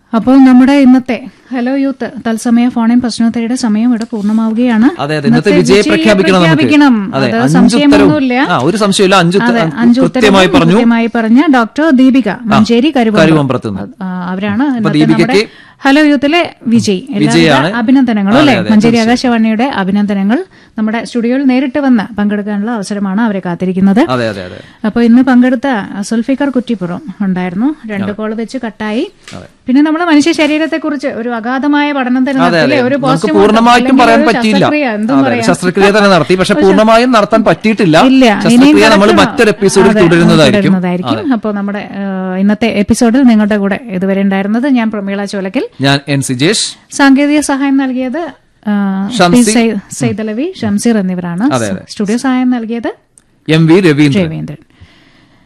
അപ്പോൾ നമ്മുടെ ഇന്നത്തെ ഹലോ യൂത്ത് തത്സമയ ഫോണിൻ പ്രശ്നോത്തരിയുടെ സമയം ഇവിടെ പൂർണ്ണമാവുകയാണ് അതെ അതെ ഇന്നത്തെ വിജയം പ്രഖ്യാപിക്കണം നമുക്ക് പ്രഖ്യാപിക്കണം അതെ അത് അഞ്ചുത്തരവും സംശയമൊന്നുമില്ല ആ ഒരു സംശയമില്ല അഞ്ചു അതെ അഞ്ചു കൃത്യമായി പറഞ്ഞു കൃത്യമായി പറഞ്ഞ ഡോക്ടർ ദീപിക മഞ്ചേരി കരുവമ്പ്രം. കരുവമ്പ്രത്ത് നിന്ന്. ആ, അവരാണ് ഇന്നത്തെ ദീപികയ്ക്ക് നമ്മുടെ ഹലോ യൂത്തിലെ വിജയ് എല്ലാവിധ വിജയാണ്. അഭിനന്ദനങ്ങളും അല്ലെ അതെ, അതെ, മഞ്ചേരി ആകാശവാണിയുടെ അഭിനന്ദനങ്ങൾ നമ്മുടെ സ്റ്റുഡിയോയിൽ നേരിട്ട് വന്ന് പങ്കെടുക്കാനുള്ള അവസരമാണ് അവരെ കാത്തിരിക്കുന്നത് അതെ അതെ അതെ അപ്പോൾ ഇന്ന് പങ്കെടുത്ത സുൽഫിക്കർ കുറ്റിപ്പുറം ഉണ്ടായിരുന്നു രണ്ട് കോൾ വെച്ച് കട്ടായി പിന്നെ നമ്മുടെ മനുഷ്യ ശരീരത്തെ കുറിച്ച് ഒരു അഗാധമായ പഠനത്തിന് അതെ നടത്തില്ലേ അതെ ഒരു നമുക്ക് postmortem പൂർണ്ണമായിട്ടും അല്ലെങ്കിൽ പറയാൻ ഒരു പറ്റിയില്ല ശസ്ത്രക്രിയ, എന്തും അതെ, പറയാം. ശസ്ത്രക്രിയ തന്നെ നടത്തി പക്ഷെ പൂർണ്ണമായും നടത്താൻ പറ്റിയിട്ടില്ല ഇല്ല ഇനിയും ശസ്ത്രക്രിയ നമ്മൾ കിടക്കണം. മറ്റൊരു എപ്പിസോഡിൽ അതെ, തുടരുന്നതായിരിക്കും തുടരുന്നതായിരിക്കും അപ്പോൾ നമ്മുടെ ഏഹ്, ഇന്നത്തെ എപ്പിസോഡിൽ നിങ്ങളുടെ കൂടെ ഇതുവരെ ഉണ്ടായിരുന്നത് ഞാൻ പ്രമീള ചോലക്കൽ ഞാൻ എൻ സിജേഷ് സാങ്കേതിക സഹായം നൽകിയത് ഏഹ്, ഷംസി. പി. സൈ- സൈദലവി ഷംസീർ എന്നിവരാണ് അതെ, അതെ. സ്റ്റുഡിയോ സഹായം നൽകിയത് എം വി രവീന്ദ്രൻ രവീന്ദ്രൻ